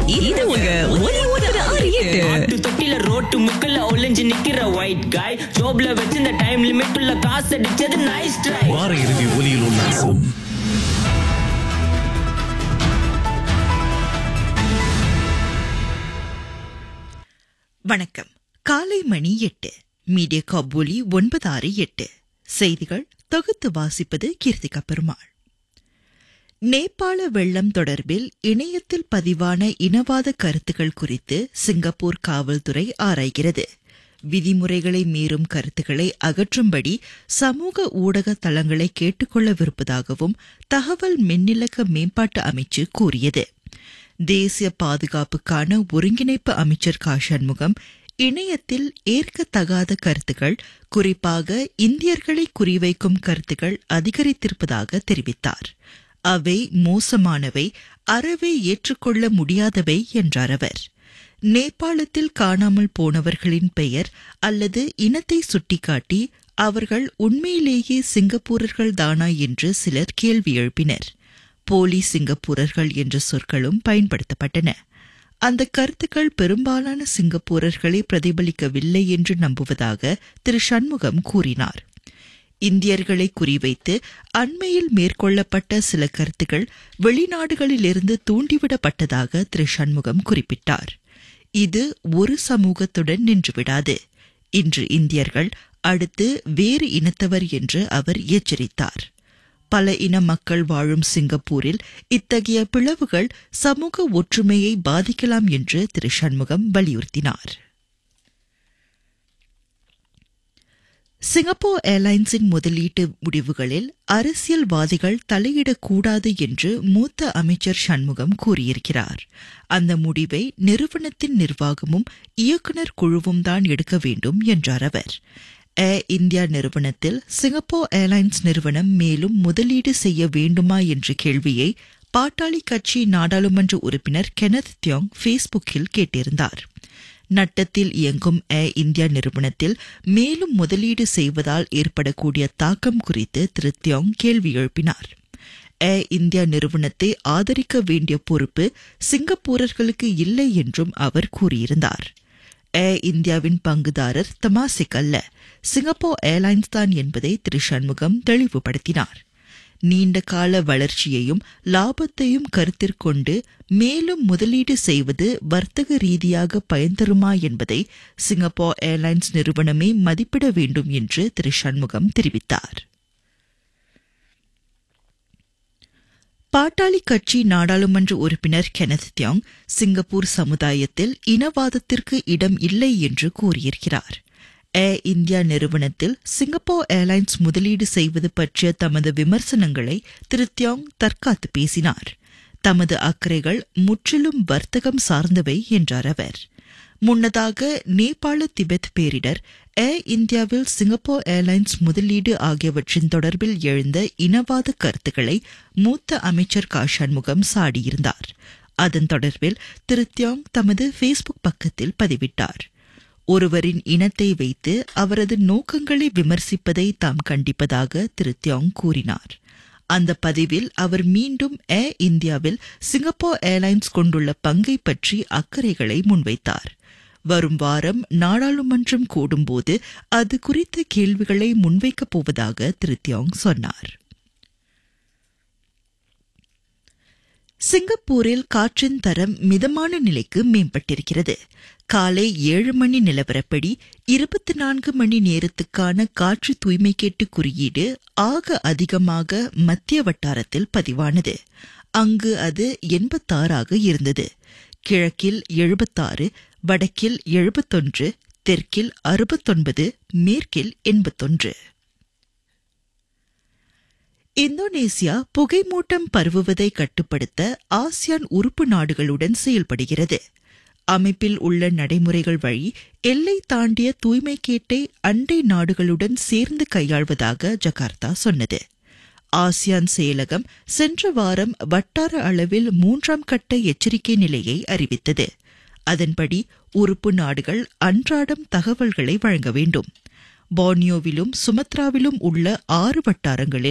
இது உங்க ஒலி ஒன்பது ஆறு எட்டு ஆட்டு தொட்டில ரோட்டு முக்கல்ல ஒளிஞ்சு நிக்கிற ஒயிட் காய் ஜோப்ல வச்சிருந்த டைம் லிமிட் உள்ள காசு அடிச்சது நைஸ் ட்ரை வார இறுதி ஒலியில் உல்லாசம் வணக்கம் காலை மணி எட்டு மீடியா காபூலி ஒன்பது ஆறு எட்டு செய்திகள் தொகுத்து வாசிப்பது கீர்த்திகா பெருமாள் நேபாள வெள்ளம் தொடர்பில் இணையத்தில் பதிவான இனவாத கருத்துக்கள் குறித்து சிங்கப்பூர் காவல்துறை ஆராய்கிறது விதிமுறைகளை மீறும் கருத்துக்களை அகற்றும்படி சமூக ஊடக தளங்களை கேட்டுக்கொள்ளவிருப்பதாகவும் தகவல் மின்னிலக்க மேம்பாட்டு அமைச்சு கூறியது தேசிய பாதுகாப்புக்கான ஒருங்கிணைப்பு அமைச்சர் கா சண்முகம் இணையத்தில் ஏற்கத்தகாத கருத்துக்கள் குறிப்பாக இந்தியர்களை குறிவைக்கும் கருத்துக்கள் அதிகரித்திருப்பதாக தெரிவித்தார் அவை மோசமானவை அறவே ஏற்றுக்கொள்ள முடியாதவை என்றார் அவர் நேபாளத்தில் காணாமல் போனவர்களின் பெயர் அல்லது இனத்தை சுட்டிக்காட்டி அவர்கள் உண்மையிலேயே சிங்கப்பூரர்கள் தானா என்று சிலர் கேள்வி எழுப்பினர் போலி சிங்கப்பூரர்கள் என்ற சொற்களும் பயன்படுத்தப்பட்டன அந்த கருத்துக்கள் பெரும்பாலான சிங்கப்பூரர்களை பிரதிபலிக்கவில்லை என்று நம்புவதாக திரு சண்முகம் கூறினார் இந்தியர்களை குறிவைத்து அண்மையில் மேற்கொள்ளப்பட்ட சில கருத்துக்கள் வெளிநாடுகளிலிருந்து தூண்டிவிடப்பட்டதாக திரு சண்முகம் குறிப்பிட்டார் இது ஒரு சமூகத்துடன் நின்றுவிடாது இன்று இந்தியர்கள் அடுத்து வேறு இனத்தவர் என்று அவர் எச்சரித்தார் பல இன மக்கள் வாழும் சிங்கப்பூரில் இத்தகைய பிளவுகள் சமூக ஒற்றுமையை பாதிக்கலாம் என்று திரு சண்முகம் வலியுறுத்தினார் சிங்கப்பூர் ஏர்லைன்ஸின் முதலீட்டு முடிவுகளில் அரசியல்வாதிகள் தலையிடக்கூடாது என்று மூத்த அமைச்சர் சண்முகம் கூறியிருக்கிறார் அந்த முடிவை நிறுவனத்தின் நிர்வாகமும் இயக்குநர் குழுவும் தான் எடுக்க வேண்டும் என்றார் அவர் ஏர் இந்தியா நிறுவனத்தில் சிங்கப்பூர் ஏர்லைன்ஸ் நிறுவனம் மேலும் முதலீடு செய்ய வேண்டுமா என்ற கேள்வியை பாட்டாளி கட்சி நாடாளுமன்ற உறுப்பினர் கெனத் தியோங் ஃபேஸ்புக்கில் கேட்டிருந்தார் நட்டத்தில் இயங்கும் ஏர் இந்தியா நிறுவனத்தில் மேலும் முதலீடு செய்வதால் ஏற்படக்கூடிய தாக்கம் குறித்து திரு தியோங் கேள்வி எழுப்பினார் ஏர் இந்தியா நிறுவனத்தை ஆதரிக்க வேண்டிய பொறுப்பு சிங்கப்பூரர்களுக்கு இல்லை என்றும் அவர் கூறியிருந்தார் ஏர் இந்தியாவின் பங்குதாரர் தமாசிக் அல்ல சிங்கப்பூர் ஏர்லைன்ஸ் தான் என்பதை திரு சண்முகம் தெளிவுபடுத்தினார் நீண்ட கால வளர்ச்சியையும் லாபத்தையும் கருத்திற்கொண்டு மேலும் முதலீடு செய்வது வர்த்தக ரீதியாக பயன் தருமா என்பதை சிங்கப்பூர் ஏர்லைன்ஸ் நிறுவனமே மதிப்பிட வேண்டும் என்று திரு சண்முகம் தெரிவித்தார் பாட்டாளி கட்சி நாடாளுமன்ற உறுப்பினர் கெனத் தியோங் சிங்கப்பூர் சமுதாயத்தில் இனவாதத்திற்கு இடம் இல்லை என்று கூறியிருக்கிறார் ஏர் இந்தியா நிறுவனத்தில் சிங்கப்பூர் ஏர்லைன்ஸ் முதலீடு செய்வது பற்றிய தமது விமர்சனங்களை திரு தியோங் தற்காத்து பேசினார் தமது அக்கறைகள் முற்றிலும் வர்த்தகம் சார்ந்தவை என்றார் அவர் முன்னதாக நேபாள திபெத் பேரிடர் ஏர் இந்தியாவில் சிங்கப்பூர் ஏர்லைன்ஸ் முதலீடு ஆகியவற்றின் தொடர்பில் எழுந்த இனவாத கருத்துக்களை மூத்த அமைச்சர் கா சண்முகம் சாடியிருந்தார் அதன் தொடர்பில் திரு தியோங் தமது ஃபேஸ்புக் பக்கத்தில் பதிவிட்டார் ஒருவரின் இனத்தை வைத்து அவரது நோக்கங்களை விமர்சிப்பதை தாம் கண்டிப்பதாக திரு தியோங் கூறினார் அந்த பதிவில் அவர் மீண்டும் ஏர் இந்தியாவில் சிங்கப்பூர் ஏர்லைன்ஸ் கொண்டுள்ள பங்கை பற்றி அக்கறைகளை முன்வைத்தார் வரும் வாரம் நாடாளுமன்றம் கூடும்போது அது குறித்த கேள்விகளை முன்வைக்கப் போவதாக திரு தியோங் சொன்னார் சிங்கப்பூரில் காற்றின் தரம் மிதமான நிலைக்கு மேம்பட்டிருக்கிறது காலை ஏழு மணி நிலவரப்படி இருபத்தி நான்கு மணி நேரத்துக்கான காற்று தூய்மை கேட்டு குறியீடு ஆக அதிகமாக மத்திய வட்டாரத்தில் பதிவானது அங்கு அது எண்பத்தாறாக இருந்தது கிழக்கில் எழுபத்தாறு வடக்கில் எழுபத்தொன்று தெற்கில் அறுபத்தொன்பது மேற்கில் எண்பத்தொன்று இந்தோனேசியா புகைமூட்டம் பரவுவதை கட்டுப்படுத்த ஆசியான் உறுப்பு நாடுகளுடன் செயல்படுகிறது அமைப்பில் உள்ள நடைமுறைகள் வழி எல்லை தாண்டிய தூய்மை கேட்டை அண்டை நாடுகளுடன் சேர்ந்து கையாள்வதாக ஜகார்த்தா சொன்னது ஆசியான் செயலகம் சென்ற வாரம் வட்டார அளவில் மூன்றாம் கட்ட எச்சரிக்கை நிலையை அறிவித்தது அதன்படி உறுப்பு நாடுகள் அன்றாடம் தகவல்களை வழங்க வேண்டும் போர்னியோவிலும் சுமத்ராவிலும் உள்ள ஆறு வட்டாரங்களில்